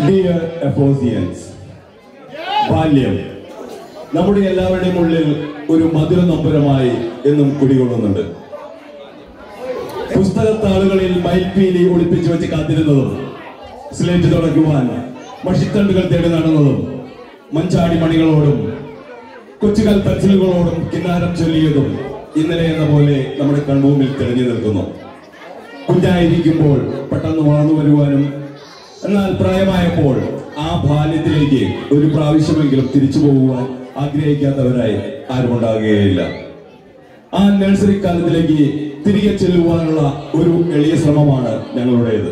dear എഫോസിയൻസ് ബാല്യം നമ്മുടെ എല്ലാവരുടെയും ഉള്ളിൽ ഒരു മധുര നമ്പുരമായി എന്നും കുടികൊള്ളുന്നുണ്ട് പുസ്തകത്താളുകളിൽ മയിൽപ്പീലി ഒളിപ്പിച്ചു വെച്ച് കാത്തിരുന്നതും സ്ലേറ്റ് തുടയ്ക്കുവാൻ മഷിത്തണ്ടുകൾ തേടി നടന്നതും മഞ്ചാടി മണികളോടും കൊച്ചുകൽ പെൻസിലുകളോടും കിന്നാരം ചൊല്ലിയതും ഇന്നലെ എന്ന പോലെ നമ്മുടെ കൺമുമ്പിൽ തെളിഞ്ഞു നിൽക്കുന്നു കുഞ്ഞായിരിക്കുമ്പോൾ പെട്ടെന്ന് വളർന്നു വരുവാനും എന്നാൽ പ്രായമായപ്പോൾ ആ ബാല്യത്തിലേക്ക് ഒരു പ്രാവശ്യമെങ്കിലും തിരിച്ചു പോകുവാൻ ആഗ്രഹിക്കാത്തവരായി ആരും ഉണ്ടാകുകയില്ല ആ നഴ്സറി കാലത്തിലേക്ക് തിരികെ ചെല്ലുവാനുള്ള ഒരു എളിയ ശ്രമമാണ് ഞങ്ങളുടേത്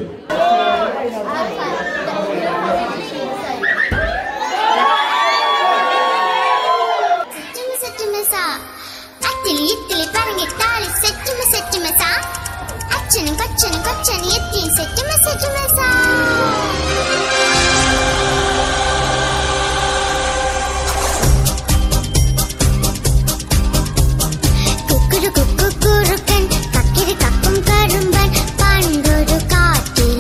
സെറ്റുമ സെറ്റുമസ അത്തിലി ഇത്തിലി പറഞ്ഞിട്ടാളി സെറ്റുമ സെറ്റുമസ അച്ഛനും കൊച്ചനും കൊച്ചനും എത്തിയും സെറ്റുമ സെറ്റുമസ കുക്കുരു കുക്കുറുക്കൻ കക്കിരി കക്കും കറുമ്പൻ പണ്ടൊരു കാട്ടിൽ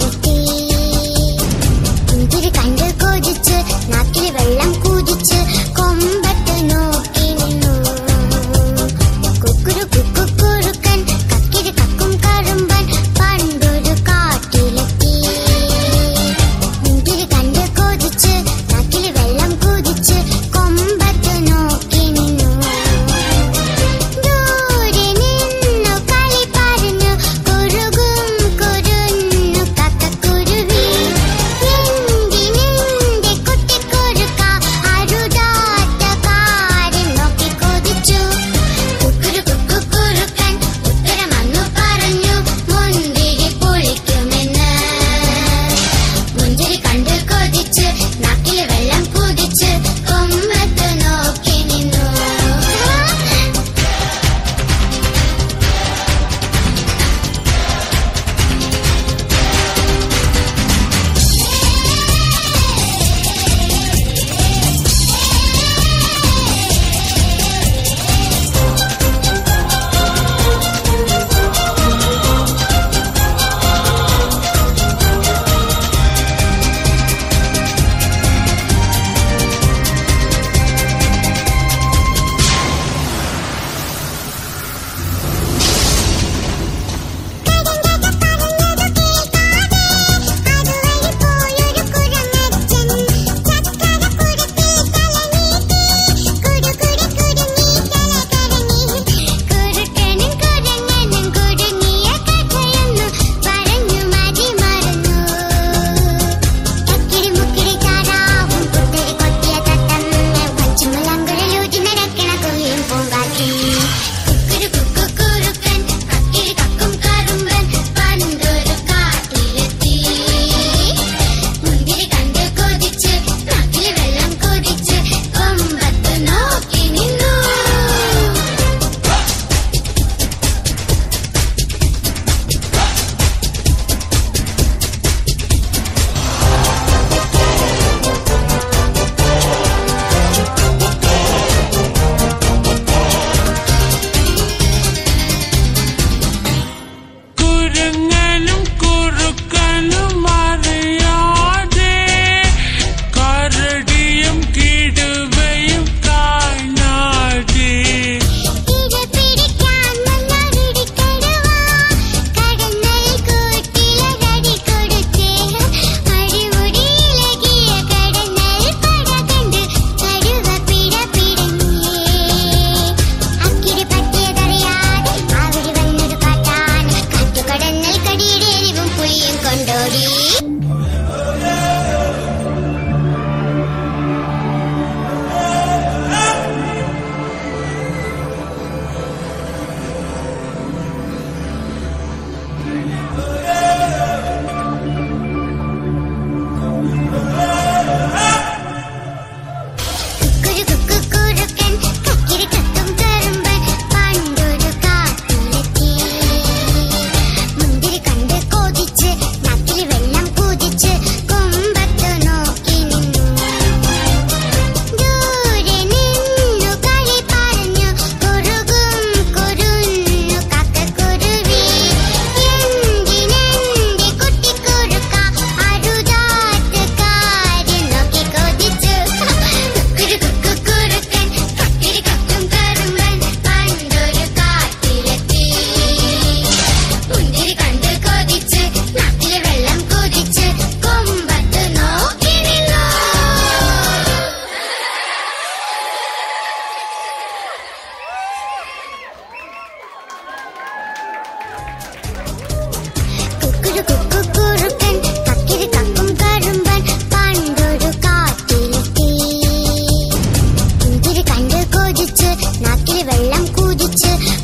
നാക്കിൽ വെള്ളം കുതിച്ച്